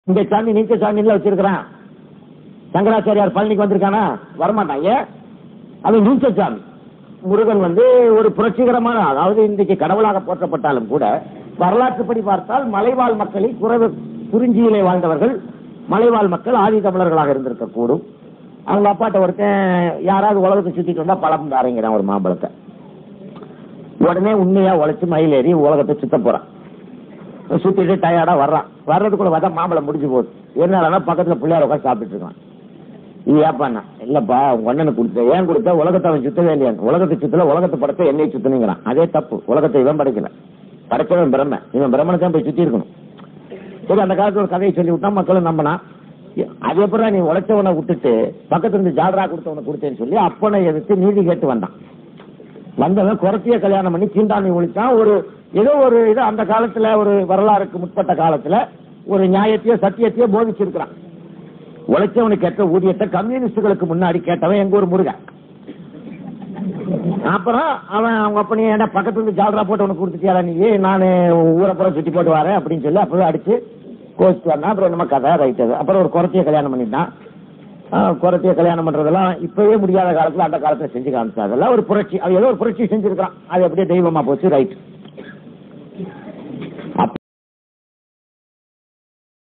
இங்க சாமி நீச்ச சாமியில வச்சிருக்கிறான் சங்கராச்சாரியார் பழனிக்கு வந்திருக்கானா வரமாட்டான் ஏன் அவன் நீச்ச சாமி முருகன் வந்து ஒரு புரட்சிகரமான அதாவது இன்றைக்கு கடவுளாக போற்றப்பட்டாலும் கூட வரலாற்றுப்படி பார்த்தால் மலைவாழ் மக்களில் குறைவு குறிஞ்சியிலே வாழ்ந்தவர்கள் மலைவாழ் மக்கள் ஆதி தமிழர்களாக இருந்திருக்க கூடும் அவங்க அப்பாட்ட ஒருத்தன் யாராவது உலகத்தை சுத்திட்டு வந்தா பழம் தாரங்கிறான் ஒரு மாம்பழத்தை உடனே உண்மையா உழைச்சு மயில் ஏறி உலகத்தை சுத்த போறான் சுத்திட்டு டயர்டா வர்றான் வர்றதுக்குள்ள பார்த்தா மாம்பழம் முடிஞ்சு போகுது என்னடா பக்கத்துல பிள்ளையார உட்காந்து சாப்பிட்டு இருக்கான் இது ஏப்பாண்ணா இல்லப்பா உங்க அண்ணனுக்கு கொடுத்த ஏன் கொடுத்த உலகத்தை அவன் சுத்தவே இல்லையா உலகத்தை சுத்தல உலகத்தை படைத்த என்னை சுத்தணுங்கிறான் அதே தப்பு உலகத்தை இவன் படைக்கல படைச்சவன் பிரம்ம இவன் பிரம்மனை தான் போய் சுத்தி இருக்கணும் சரி அந்த காலத்துல ஒரு கதையை சொல்லி விட்டா மக்களும் நம்பினா அது எப்பறம் நீ உழைச்சவனை விட்டுட்டு பக்கத்துல இருந்து ஜாலரா கொடுத்தவனை கொடுத்தேன்னு சொல்லி அப்பனை எதிர்த்து நீதி கேட்டு வந்தான் வந்தவன் குறைச்சிய கல்யாணம் பண்ணி சீண்டாமி ஒழிச்சான் ஒரு ஏதோ ஒரு இது அந்த காலத்துல ஒரு வரலாறுக்கு முற்பட்ட காலத்துல ஒரு நியாயத்தையோ சத்தியத்தையோ போதிச்சிருக்கிறான் உழைச்சவனுக்கு ஏற்ற ஊதியத்தை கம்யூனிஸ்டுகளுக்கு முன்னாடி கேட்டவன் எங்க ஒரு முருகன் அப்புறம் அவன் அவங்க அப்பனே ஏன்டா பக்கத்துல இருந்து ஜாலரா போட்டு உனக்கு கொடுத்துட்டியாடா நீ நானு ஊரை புறம் சுத்தி போட்டு வரேன் அப்படின்னு சொல்லி அப்பவே அடிச்சு கோச்சிட்டு வந்தான் அப்புறம் நம்ம கதை ரைட் அது அப்புறம் ஒரு குறைச்சிய கல்யாணம் பண்ணிட்டான் ஆஹ் குறைச்சிய கல்யாணம் பண்றதெல்லாம் இப்பவே முடியாத காலத்துல அந்த காலத்துல செஞ்சு காமிச்சா அதெல்லாம் ஒரு புரட்சி அது ஏதோ ஒரு புரட்சி செஞ்சிருக்கான் அது அப்படியே தெய்வமா போச்சு ரைட்